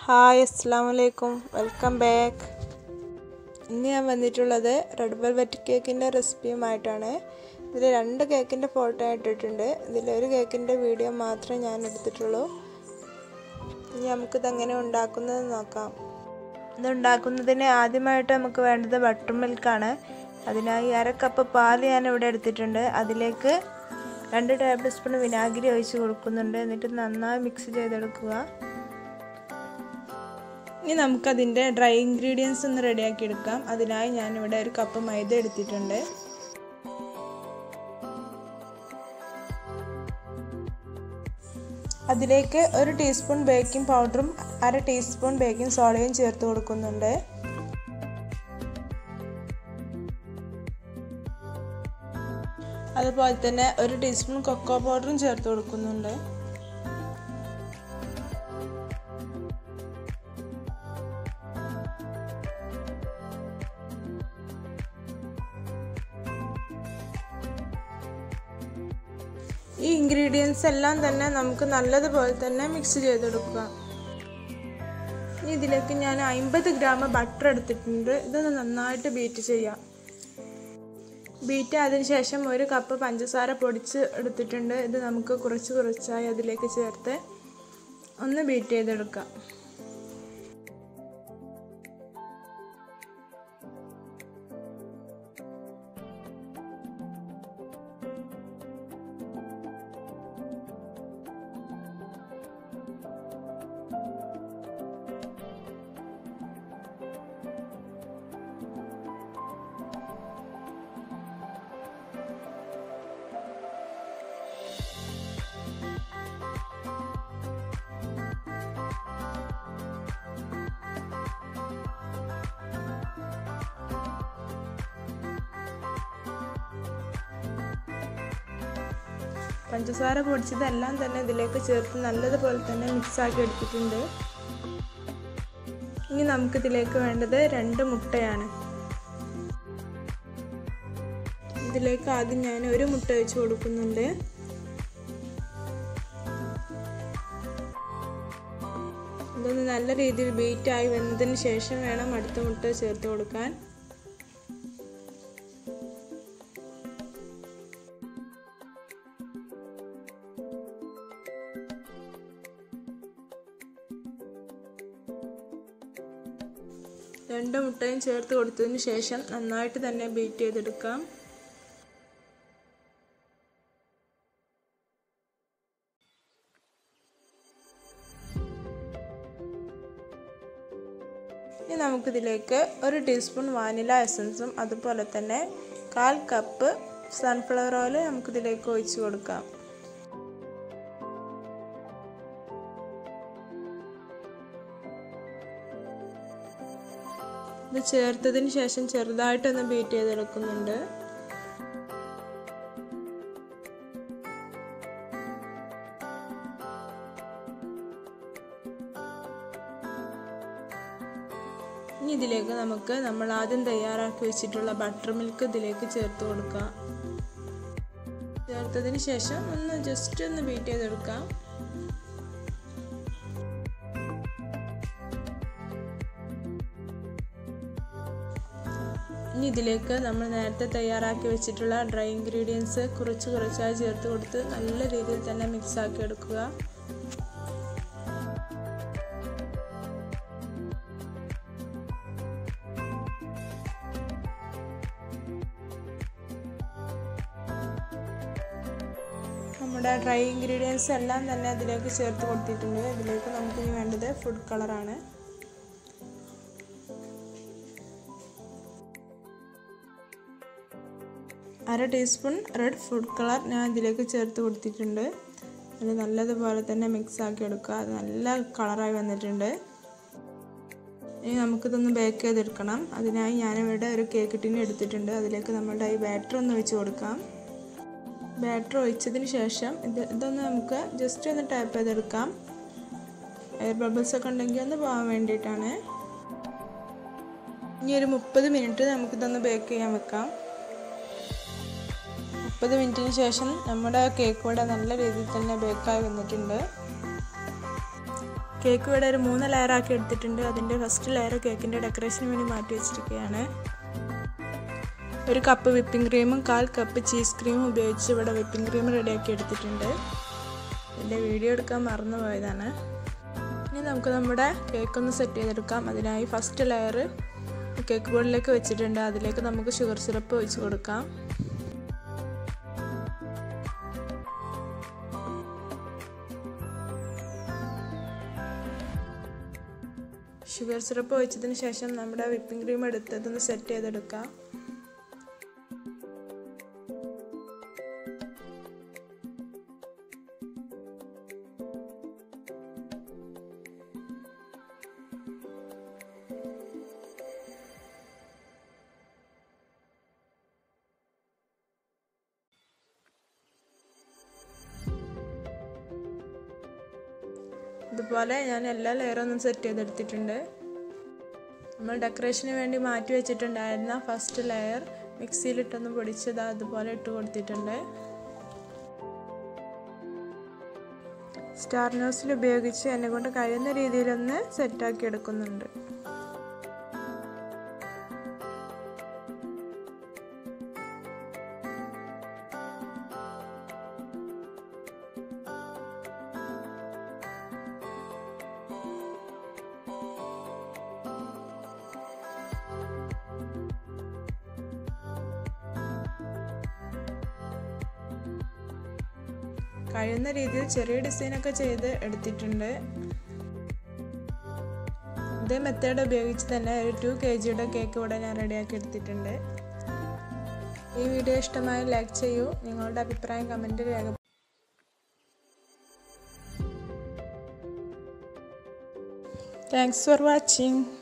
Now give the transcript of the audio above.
hi അസ്സാം വലൈക്കും welcome back ഇന്ന് ഞാൻ വന്നിട്ടുള്ളത് റെഡ് വെൽവെറ്റ് കേക്കിൻ്റെ റെസിപ്പിയുമായിട്ടാണ് ഇതിൽ രണ്ട് കേക്കിൻ്റെ ഫോട്ടോ ഇട്ടിട്ടുണ്ട് ഇതിലൊരു കേക്കിൻ്റെ വീഡിയോ മാത്രമേ ഞാൻ എടുത്തിട്ടുള്ളൂ ഇനി നമുക്കിത് എങ്ങനെ ഉണ്ടാക്കുന്നത് നോക്കാം ഇത് ഉണ്ടാക്കുന്നതിന് ആദ്യമായിട്ട് നമുക്ക് വേണ്ടത് ബട്ടർ മിൽക്കാണ് അതിനായി അര കപ്പ് പാൽ ഞാൻ ഇവിടെ എടുത്തിട്ടുണ്ട് അതിലേക്ക് രണ്ട് ടേബിൾ സ്പൂൺ വിനാഗിരി ഒഴിച്ച് കൊടുക്കുന്നുണ്ട് എന്നിട്ട് നന്നായി മിക്സ് ചെയ്തെടുക്കുക ഇനി നമുക്കതിൻ്റെ ഡ്രൈ ഇൻഗ്രീഡിയൻസ് ഒന്ന് റെഡിയാക്കി എടുക്കാം അതിനായി ഞാനിവിടെ ഒരു കപ്പ് മൈദ എടുത്തിട്ടുണ്ട് അതിലേക്ക് ഒരു ടീസ്പൂൺ ബേക്കിംഗ് പൗഡറും അര ടീസ്പൂൺ ബേക്കിംഗ് സോഡയും ചേർത്ത് കൊടുക്കുന്നുണ്ട് അതുപോലെ തന്നെ ഒരു ടീസ്പൂൺ കൊക്കോ പൗഡറും ചേർത്ത് കൊടുക്കുന്നുണ്ട് ഈ ഇൻഗ്രീഡിയൻസ് എല്ലാം തന്നെ നമുക്ക് നല്ലതുപോലെ തന്നെ മിക്സ് ചെയ്തെടുക്കുക ഇനി ഇതിലേക്ക് ഞാൻ അമ്പത് ഗ്രാം ബട്ടർ എടുത്തിട്ടുണ്ട് ഇതൊന്ന് നന്നായിട്ട് ബീറ്റ് ചെയ്യാം ബീറ്റ് അതിന് ശേഷം ഒരു കപ്പ് പഞ്ചസാര പൊടിച്ച് എടുത്തിട്ടുണ്ട് ഇത് നമുക്ക് കുറച്ച് കുറച്ചായി അതിലേക്ക് ചേർത്ത് ഒന്ന് ബീറ്റ് ചെയ്തെടുക്കാം പഞ്ചസാര പൊടിച്ചതെല്ലാം തന്നെ ഇതിലേക്ക് ചേർത്ത് നല്ലതുപോലെ തന്നെ മിക്സാക്കി എടുത്തിട്ടുണ്ട് ഇനി നമുക്കിതിലേക്ക് വേണ്ടത് രണ്ട് മുട്ടയാണ് ഇതിലേക്ക് ആദ്യം ഞാൻ ഒരു മുട്ട വെച്ച് കൊടുക്കുന്നുണ്ട് ഇതൊന്ന് നല്ല രീതിയിൽ ബീറ്റായി വന്നതിന് ശേഷം വേണം അടുത്ത മുട്ട ചേർത്ത് കൊടുക്കാൻ രണ്ട് മുട്ടയും ചേർത്ത് കൊടുത്തതിന് ശേഷം നന്നായിട്ട് തന്നെ ബീറ്റ് ചെയ്തെടുക്കാം ഇനി നമുക്കിതിലേക്ക് ഒരു ടീസ്പൂൺ വാനില എസൻസും അതുപോലെ തന്നെ കാൽ കപ്പ് സൺഫ്ലവർ ഓയിൽ നമുക്കിതിലേക്ക് ഒഴിച്ച് കൊടുക്കാം ഇത് ചേർത്തതിന് ശേഷം ചെറുതായിട്ടൊന്ന് ബീറ്റ് ചെയ്തെടുക്കുന്നുണ്ട് ഇനി ഇതിലേക്ക് നമുക്ക് നമ്മൾ ആദ്യം തയ്യാറാക്കി വെച്ചിട്ടുള്ള ബട്ടർ മിൽക്ക് ഇതിലേക്ക് ചേർത്ത് കൊടുക്കാം ചേർത്തതിന് ശേഷം ഒന്ന് ജസ്റ്റ് ഒന്ന് ബീറ്റ് ചെയ്തെടുക്കാം ഇനി ഇതിലേക്ക് നമ്മൾ നേരത്തെ തയ്യാറാക്കി വെച്ചിട്ടുള്ള ഡ്രൈ ഇൻഗ്രീഡിയൻസ് കുറച്ച് കുറച്ചായി ചേർത്ത് കൊടുത്ത് നല്ല രീതിയിൽ തന്നെ മിക്സ് ആക്കി എടുക്കുക നമ്മുടെ ഡ്രൈ ഇൻഗ്രീഡിയൻസ് എല്ലാം തന്നെ അതിലേക്ക് ചേർത്ത് കൊടുത്തിട്ടുണ്ട് ഇതിലേക്ക് നമുക്കിനി വേണ്ടത് ഫുഡ് കളറാണ് അര ടീസ്പൂൺ റെഡ് ഫുഡ് കളർ ഞാൻ ഇതിലേക്ക് ചേർത്ത് കൊടുത്തിട്ടുണ്ട് അത് നല്ലതുപോലെ തന്നെ മിക്സ് ആക്കി എടുക്കുക അത് നല്ല കളറായി വന്നിട്ടുണ്ട് ഇനി നമുക്കിതൊന്ന് ബേക്ക് ചെയ്തെടുക്കണം അതിനായി ഞാനിവിടെ ഒരു കേക്ക് ടിന് എടുത്തിട്ടുണ്ട് അതിലേക്ക് നമ്മുടെ ഈ ബാറ്റർ ഒന്ന് ഒഴിച്ച് കൊടുക്കാം ബാറ്റർ ഒഴിച്ചതിന് ശേഷം ഇത് ഇതൊന്ന് നമുക്ക് ജസ്റ്റ് ഒന്ന് ടാപ്പ് ചെയ്തെടുക്കാം എയർ ബബിൾസ് ഒക്കെ ഉണ്ടെങ്കിൽ ഒന്ന് പോകാൻ വേണ്ടിയിട്ടാണ് ഇനി ഒരു മുപ്പത് മിനിറ്റ് നമുക്കിതൊന്ന് ബേക്ക് ചെയ്യാൻ വെക്കാം മുപ്പത് മിനിറ്റിന് ശേഷം നമ്മുടെ കേക്ക് ഇവിടെ നല്ല രീതിയിൽ തന്നെ ബേക്കായി വന്നിട്ടുണ്ട് കേക്ക് ഇവിടെ ഒരു മൂന്ന് ലെയർ ആക്കി എടുത്തിട്ടുണ്ട് അതിൻ്റെ ഫസ്റ്റ് ലെയർ കേക്കിൻ്റെ ഡെക്കറേഷന് വേണ്ടി മാറ്റി വെച്ചിരിക്കുകയാണ് ഒരു കപ്പ് വിപ്പിംഗ് ക്രീമും കാൽ കപ്പ് ചീസ് ക്രീമും ഉപയോഗിച്ച് ഇവിടെ വിപ്പിംഗ് ക്രീം റെഡിയാക്കി എടുത്തിട്ടുണ്ട് ഇതിൻ്റെ വീഡിയോ എടുക്കാൻ മറന്നു പോയതാണ് ഇനി നമുക്ക് നമ്മുടെ കേക്ക് ഒന്ന് സെറ്റ് ചെയ്തെടുക്കാം അതിനായി ഫസ്റ്റ് ലെയർ കേക്ക് ബോർഡിലേക്ക് വെച്ചിട്ടുണ്ട് അതിലേക്ക് നമുക്ക് ഷുഗർ സിറപ്പ് ഒഴിച്ച് കൊടുക്കാം ഷുഗർ സിറപ്പ് ഒഴിച്ചതിന് ശേഷം നമ്മുടെ വിപ്പിംഗ് ക്രീം എടുത്തതൊന്ന് സെറ്റ് ചെയ്തെടുക്കാം ഇതുപോലെ ഞാൻ എല്ലാ ലെയറൊന്നും സെറ്റ് ചെയ്തെടുത്തിട്ടുണ്ട് നമ്മൾ ഡെക്കറേഷന് വേണ്ടി മാറ്റി വെച്ചിട്ടുണ്ടായിരുന്ന ഫസ്റ്റ് ലെയർ മിക്സിയിലിട്ടൊന്ന് പൊടിച്ചത് അതുപോലെ ഇട്ട് കൊടുത്തിട്ടുണ്ട് സ്റ്റാർ നോസിൽ ഉപയോഗിച്ച് എന്നെ കൊണ്ട് കഴിയുന്ന രീതിയിലൊന്ന് സെറ്റാക്കി എടുക്കുന്നുണ്ട് കഴിയുന്ന രീതിയിൽ ചെറിയ ഡിസൈനൊക്കെ ചെയ്ത് എടുത്തിട്ടുണ്ട് ഇതേ മെത്തേഡ് ഉപയോഗിച്ച് തന്നെ ഒരു ടു കെ ജിയുടെ കേക്ക് ഇവിടെ ഞാൻ റെഡിയാക്കി എടുത്തിട്ടുണ്ട് ഈ വീഡിയോ ഇഷ്ടമായി ലൈക്ക് ചെയ്യൂ നിങ്ങളുടെ അഭിപ്രായം കമൻറ്റിൽ രേഖ താങ്ക്സ് ഫോർ വാച്ചിങ്